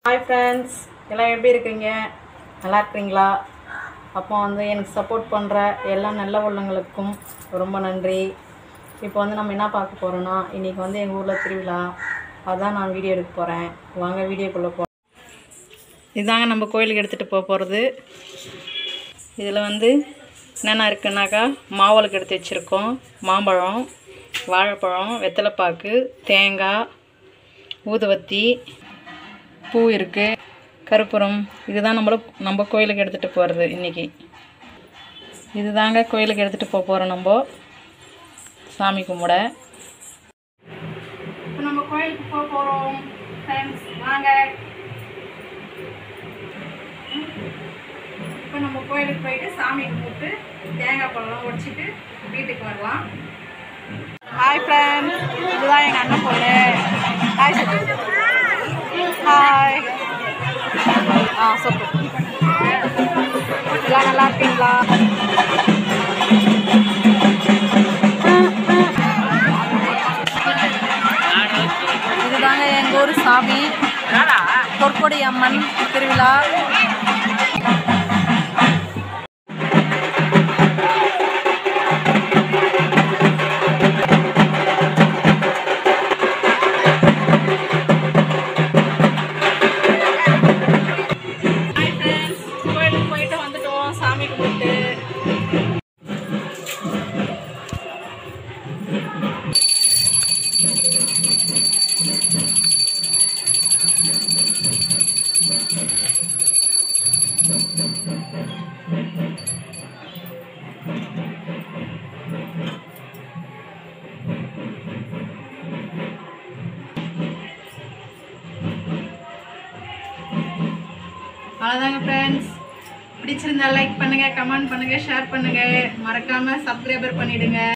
hi friends எல்லாம் எப்படி இருக்கீங்க நல்லா இருக்கிறீங்களா அப்போ வந்து எனக்கு சப்போர்ட் பண்ணுற எல்லா நல்ல உள்ளங்களுக்கும் ரொம்ப நன்றி இப்போ வந்து நம்ம என்ன பார்க்க போகிறோன்னா இன்றைக்கி வந்து எங்கள் ஊரில் திருவிழா அதான் நான் வீடியோ எடுக்க போகிறேன் வாங்க வீடியோக்குள்ளே போ இதாங்க நம்ம கோயிலுக்கு எடுத்துகிட்டு போக போகிறது இதில் வந்து என்னென்ன இருக்குன்னாக்கா மாவளுக்கு எடுத்து வச்சுருக்கோம் மாம்பழம் வாழைப்பழம் வெத்தலைப்பாக்கு தேங்காய் ஊதுவத்தி பூ இருக்குது கற்பூரம் இதுதான் நம்மள நம்ம கோயிலுக்கு எடுத்துகிட்டு போகிறது இன்றைக்கி இதுதாங்க கோயிலுக்கு எடுத்துகிட்டு போக போகிறோம் நம்ம சாமி கும்பிட இப்போ நம்ம கோயிலுக்கு போக போகிறோம் ஃப்ரெண்ட்ஸ் வாங்க இப்போ நம்ம கோயிலுக்கு போயிட்டு சாமி கும்பிட்டு தேங்காய் பழம்லாம் உடைச்சிட்டு வீட்டுக்கு வரலாம் ஹாய் ஃப்ரெண்ட்ஸ் இதுதான் எங்கள் அண்ணன் பொண்ணு ஹாய் சொல்லு ஹாய் ஆ சூப்பர் எல்லாம் நல்லா இருக்கீங்களா இதுதாங்க எங்கள் ஊர் சாமி பொற்கொடி அம்மன் திருவிழா ஹாய் ஃப்ரெண்ட்ஸ் கோயிலுக்கு போயிட்டு வந்துட்டோம் சாமி கும்பிட்டு அவ்வளோதாங்க ஃப்ரெண்ட்ஸ் பிடிச்சிருந்தா லைக் பண்ணுங்கள் கமெண்ட் பண்ணுங்கள் ஷேர் பண்ணுங்கள் மறக்காமல் சப்ஸ்கிரைபர் பண்ணிவிடுங்க